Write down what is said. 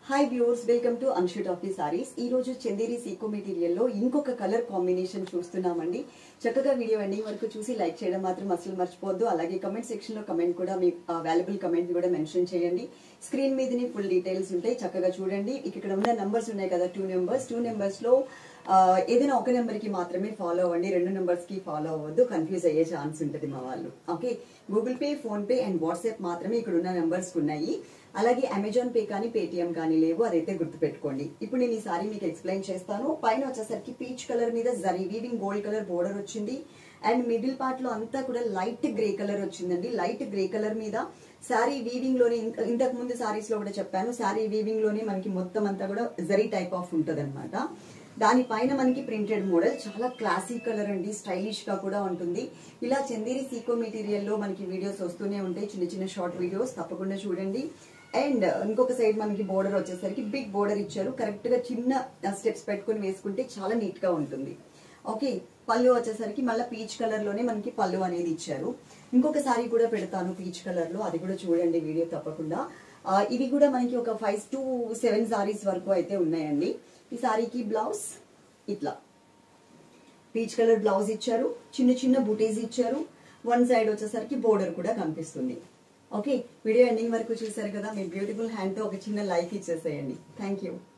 hi viewers welcome to Anshu taffy saris ఈ రోజు Chanderi సీకో material లో ఇంకొక కలర్ కాంబినేషన్ చూస్తున్నామండి చక్కగా వీడియో ఎండింగ్ వరకు చూసి లైక్ చేయడం మాత్రం అసలు మర్చిపోవద్దు అలాగే కమెంట్ సెక్షన్ లో కమెంట్ కూడా మీ వాల్యుబుల్ కమెంట్ కూడా మెన్షన్ చేయండి స్క్రీన్ మీదనే ఫుల్ డీటెయిల్స్ ఉంటాయి చక్కగా చూడండి ఇక్కడ ఉన్న నంబర్స్ ఉన్నాయి కదా టూ నెంబర్స్ టూ నెంబర్స్ లో ఆ, ఏదైనా ఒక నెంబర్ కి మాత్రమే ఫాలో అవ్వండి రెండు నెంబర్స్ కి ఫాలో అవ్వద్దు కన్ఫ్యూజ్ అయ్యే ఛాన్స్ ఉంటుంది మా వాళ్ళు okay Google Pay PhonePe and WhatsApp మాత్రమే ఇక్కడ ఉన్న నెంబర్స్ ఉన్నాయి అలాగే అమెజాన్ పే కానీ పేటిఎం కానీ లేవు అదైతే గుర్తుపెట్టుకోండి ఇప్పుడు నేను ఈ సారీ మీకు ఎక్స్ప్లెయిన్ చేస్తాను పైన వచ్చేసరికి పీచ్ కలర్ మీద zari weaving gold colour border వచ్చింది అండ్ మిడిల్ పార్ట్ లో అంతా కూడా లైట్ గ్రే కలర్ వచ్చిందండి లైట్ గ్రే కలర్ మీద శారీ వీవింగ్ లోనే ఇంత- ఇంతకు ముందు సారీస్ లో కూడా చెప్పాను శారీ వీవింగ్ లోనే మనకి మొత్తం అంతా కూడా జరీ టైప్ ఆఫ్ ఉంటది దానిపైన మనకి ప్రింటెడ్ మోడల్ చాలా క్లాసిక్ కలర్ అండి స్టైలిష్ గా కూడా ఉంటుంది ఇలా చందేరి సీకో మెటీరియల్ లో మనకి వీడియోస్ వస్తూనే ఉంటాయి చిన్న చిన్న షార్ట్ వీడియోస్ తప్పకుండా చూడండి అండ్ ఇంకొక సైడ్ మనకి బోర్డర్ వచ్చేసరికి బిగ్ బోర్డర్ ఇచ్చారు కరెక్ట్ గా చిన్న స్టెప్స్ పెట్టుకుని వేసుకుంటే చాలా నీట్ గా ఉంటుంది ఓకే పళ్ళు వచ్చేసరికి మళ్ళీ పీచ్ కలర్ లోనే మనకి పళ్ళు అనేది ఇచ్చారు ఇంకొక సారీ కూడా పెడతాను పీచ్ కలర్ లో అది కూడా చూడండి వీడియో తప్పకుండా ఆ, ఇవి కూడా మనకి ఒక ఫైవ్ టు సెవెన్ సారీస్ వరకు అయితే ఉన్నాయండి ఈ సారీకి బ్లౌజ్ ఇట్లా పీచ్ కలర్ బ్లౌజ్ ఇచ్చారు చిన్న చిన్న బుటీస్ ఇచ్చారు వన్ సైడ్ వచ్చేసరికి బోర్డర్ కూడా కనిపిస్తుంది ఓకే వీడియో ఎండింగ్ వరకు చూసారు కదా మీ బ్యూటిఫుల్ హ్యాండ్ తో ఒక చిన్న లైక్ ఇచ్చేసేయండి థ్యాంక్ యూ